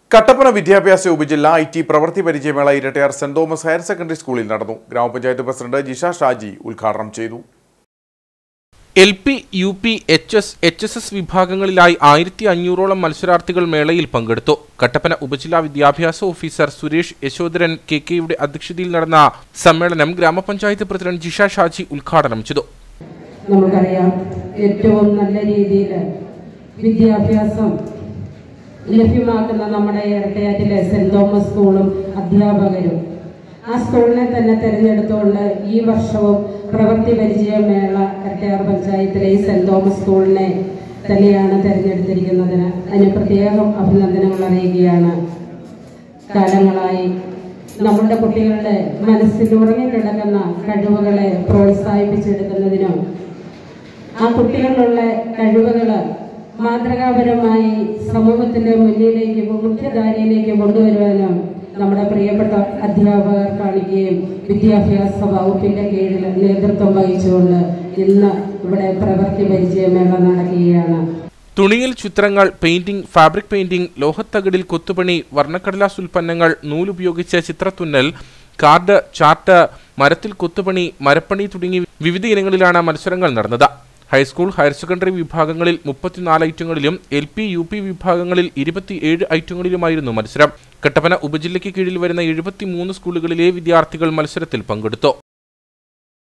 കട്ടപ്പന വിദ്യാഭ്യാസ ഉപജില്ല I T പ്രവൃത്തി പരിചയമേള Irattayar Saint Thomas higher secondary സ്കൂളിൽ നടന്നു ഗ്രാമപഞ്ചായത്ത് പ്രസിഡന്റ് ജിഷ ഷാജി ഉദ്ഘാടനം ചെയ്തു L P U P H S H S S വിഭാഗങ്ങളിലായി ആയിരത്തി അഞ്ഞൂറോളം മത്സരാർത്ഥികൾ മേളയിൽ പങ്കെടുത്തു കട്ടപ്പന ഉപജില്ലാ വിദ്യാഭ്യാസ ഓഫീസർ സുരേഷ് യശോധരൻ കെ കെയുടെ അധ്യക്ഷതയിൽ നടന്ന സമ്മേളനം ഗ്രാമപഞ്ചായത്ത് പ്രസിഡന്റ് ജിഷ ഷാജി ഉദ്ഘാടനം ചെയ്തു നമുക്കറിയാം ഏറ്റവും നല്ല രീതിയിൽ വിദ്യാഭ്യാസം ലഭ്യമാക്കുന്ന നമ്മുടെ ഇരട്ടയാറ്റിലെ സെന്റ് തോമസ് സ്കൂളും അധ്യാപകരും ആ സ്കൂളിനെ തന്നെ തിരഞ്ഞെടുത്തുകൊണ്ട് ഈ വർഷവും പ്രവൃത്തി പരിചയ മേള ഇരട്ടയാർ പഞ്ചായത്തിലെ ഈ സെന്റ് തോമസ് സ്കൂളിനെ തന്നെയാണ് തിരഞ്ഞെടുത്തിരിക്കുന്നതിന് അതിന് പ്രത്യേകം അഭിനന്ദനങ്ങൾ അറിയിക്കുകയാണ് കാലങ്ങളായി നമ്മുടെ കുട്ടികളുടെ മനസ്സിൽ ഉറങ്ങിക്കിടക്കുന്ന കഴിവുകളെ പ്രോത്സാഹിപ്പിച്ചെടുക്കുന്നതിനും ആ കുട്ടികളിലുള്ള കഴിവുകൾ മാതൃകാപരമായി സമൂഹത്തിന്റെ മുന്നിലേക്ക് മുഖ്യധാരയിലേക്ക് കൊണ്ടുവരുവാനും നമ്മുടെ പ്രിയപ്പെട്ട അധ്യാപകർ കാണിക്കുകയും വിദ്യാഭ്യാസ വകുപ്പിന്റെ കീഴിൽ നേതൃത്വം വഹിച്ചുകൊണ്ട് ഇന്ന് ഇവിടെ പ്രവൃത്തി പരിചയമേള നടക്കുകയാണ് തുണിയിൽ ചിത്രങ്ങൾ പെയിന്റിംഗ് ഫാബ്രിക് പെയിന്റിംഗ് ലോഹത്തകിടിൽ കൊത്തുപണി വർണ്ണക്കടലാസ് ഉൽപ്പന്നങ്ങൾ നൂലുപയോഗിച്ച ചിത്രത്തുന്നൽ കാർഡ് ചാർട്ട് മരത്തിൽ കൊത്തുപണി മരപ്പണി തുടങ്ങി വിവിധ ഇനങ്ങളിലാണ് മത്സരങ്ങൾ നടന്നത് ഹൈസ്കൂൾ ഹയർ സെക്കൻഡറി വിഭാഗങ്ങളിൽ മുപ്പത്തിനാല് ഐറ്റങ്ങളിലും എൽ പി യു പി വിഭാഗങ്ങളിൽ ഇരുപത്തിയേഴ് ഐറ്റങ്ങളിലുമായിരുന്നു മത്സരം കട്ടപ്പന ഉപജില്ലയ്ക്ക് കീഴിൽ വരുന്ന എഴുപത്തിമൂന്ന് സ്കൂളുകളിലെ വിദ്യാർത്ഥികൾ മത്സരത്തിൽ പങ്കെടുത്തു